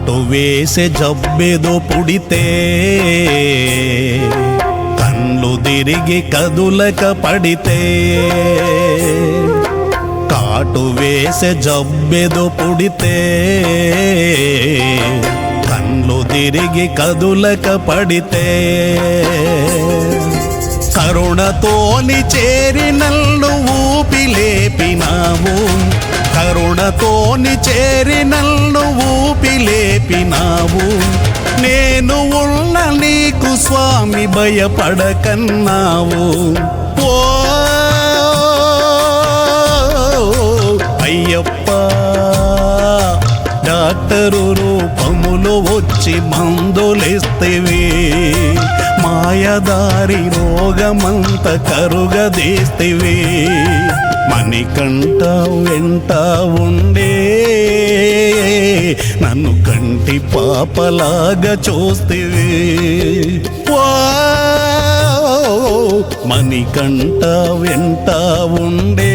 కాటు వేసే జబ్బెదో పుడితే కళ్ళు తిరిగి కదులక పడితే కాటు వేసే జబ్బెదో పుడితే కళ్ళు తిరిగి కదులక పడితే కరుణతోని చేరినల్లు ఊపి లేపినావు కరుణతోని చేరినల్లు ఊపి లేపినావు నేను ఉన్న నీకు స్వామి భయపడకన్నావు ఓ అయ్యప్ప డాక్టరు రూపములు వచ్చి మందులిస్తేవి మాయదారి రోగమంత కరుగదీస్తేవి మణికంట వెంట ఉండే నన్ను కంటి పాపలాగా చూస్తేవి మణికంట వెంట ఉండే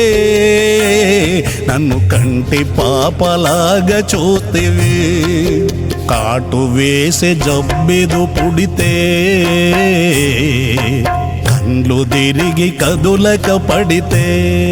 నన్ను కంటి పాపలాగా చూస్తేవి కాటు వేసే జబ్బెదు పుడితే కండ్లు తిరిగి కదులక పడితే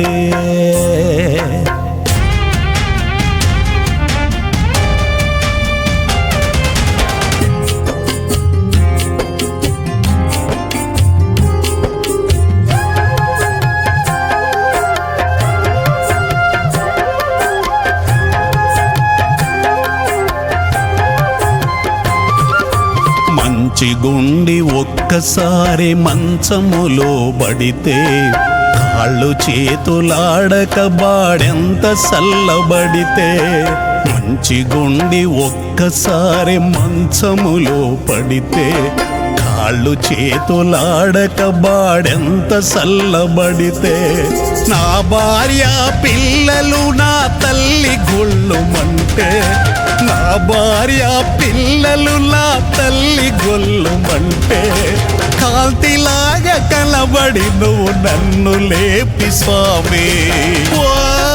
మంచి గుండి ఒక్కసారి మంచములో పడితే కాళ్ళు చేతులాడక బాడెంత సల్లబడితే మంచి గుండి ఒక్కసారి మంచములో పడితే కాళ్ళు చేతులాడక బాడెంత సల్లబడితే నా భార్య పిల్లలు నా తల్లి గొళ్ళుమంటే నా భార్య పిల్లలు నా తల్లి గొల్లుమంటే కాంతిలాగా కలబడి నువ్వు నన్ను లేపి స్వామి ఓ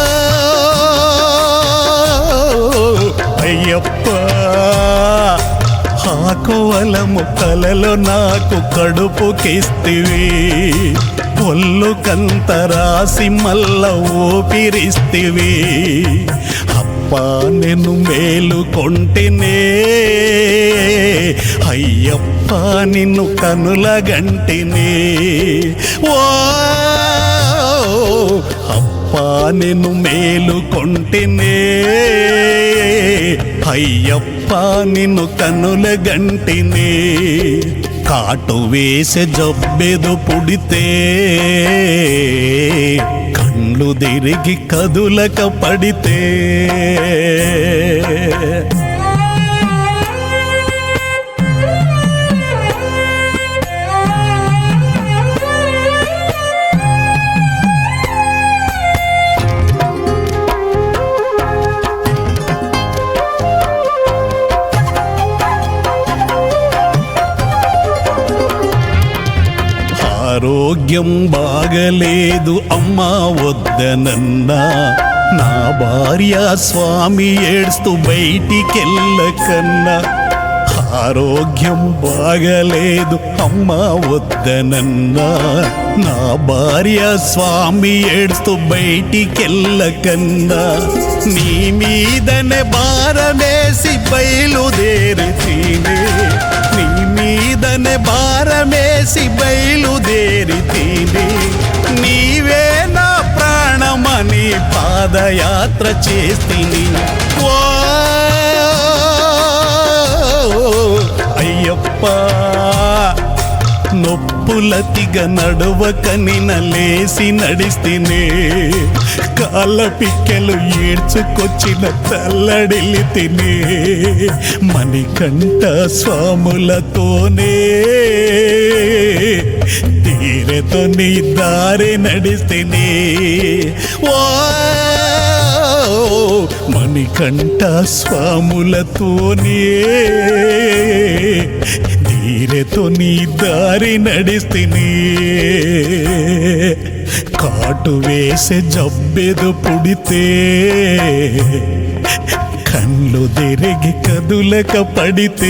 అయ్యప్ప ఆకోవలము కలలో నాకు కడుపుకిస్తివి పొల్లు కంత రాసి మల్ల ఊపిరిస్తివి అప్పా నేను మేలు కొంటినే అయ్యప్ప నిన్ను కనుల గంటినే ఓ అప్పా నేను మేలు కొంటినే అయ్యప్ప నిన్ను కనుల గంటినే కాటు వేసే జబ్బెదు పుడితే కళ్ళు తిరిగి కదులక పడితే ఆరోగ్యం బాగలేదు అమ్మా వద్దనన్నా నా భార్య స్వామి ఏడుస్తూ బయటికెళ్ళకన్నా ఆరోగ్యం బాగలేదు అమ్మా వద్దనన్నా నా భార్య స్వామి ఏడుస్తూ బయటికెళ్ళకన్నా నీ మీదనే భారమేసి బయలుదేరి తినే నీ మీదనే భారమేసి బయలుదేరి తిని నీవే నా ప్రాణమని పాదయాత్ర చేస్తిని ఓ అయ్యప్ప నొప్పులతిగ నడువకని నలేసి నడిస్తేనే కాళ్ళ పిక్కెలు ఏడ్చుకొచ్చిన తల్లడిల్లి తినే మణికంఠ స్వాములతోనే తీరతో నీ దారి నడిస్తేనే ఓ మణికంఠ స్వాములతోనే ధీరతో నీ దారి నడిస్తేనే కాటు వేసే జబ్బెదు పుడితే కళ్ళు తిరిగి కదులక పడితే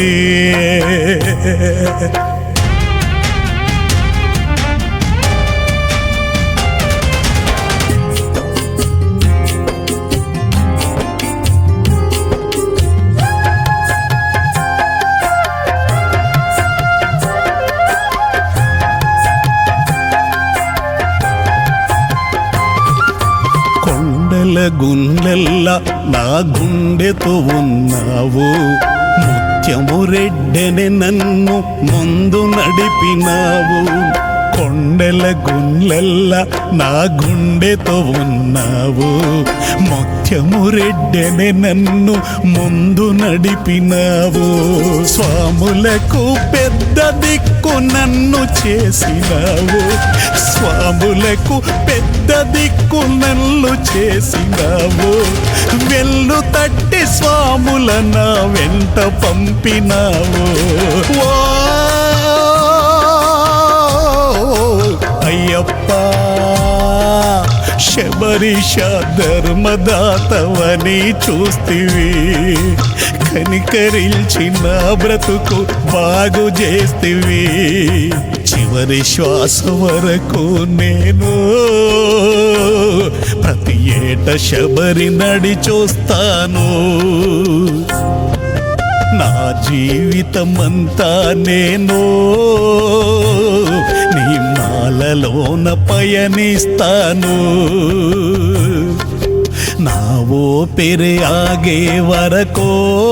కొండల గుండెల్ల నా గుండెతో ఉన్నావు ముత్యము రెడ్డెని నన్ను ముందు నడిపినావు కొండల గుండెల్ల నా గుండెతో ఉన్నావు ముత్యము రెడ్డెని నన్ను ముందు నడిపినావు స్వాములకు పెద్ద దిక్కు నన్ను చేసినావు స్వాములకు పెద్ద దిక్కు నన్ను చేసినావు వెళ్ళు తట్టి స్వాముల నా వెంట పంపినావు ఓ అయ్యప్ప శబరీష ధర్మదాతవని చూస్తివి కనికరిల్చి నా బ్రతుకు బాగు చేస్తివి చివరి శ్వాస వరకు నేను ప్రతి ఏట శబరి నడి చూస్తాను నా జీవితమంతా నేను నీ మాలలోన పయనిస్తాను నా ఊపిరి ఆగే వరకు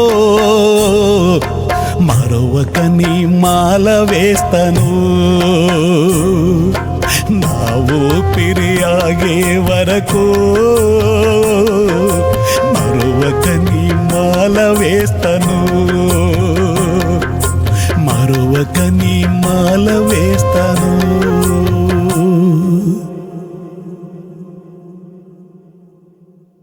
మరొక నీ మాల వేస్తాను నా ఊపిరి ఆగే వరకు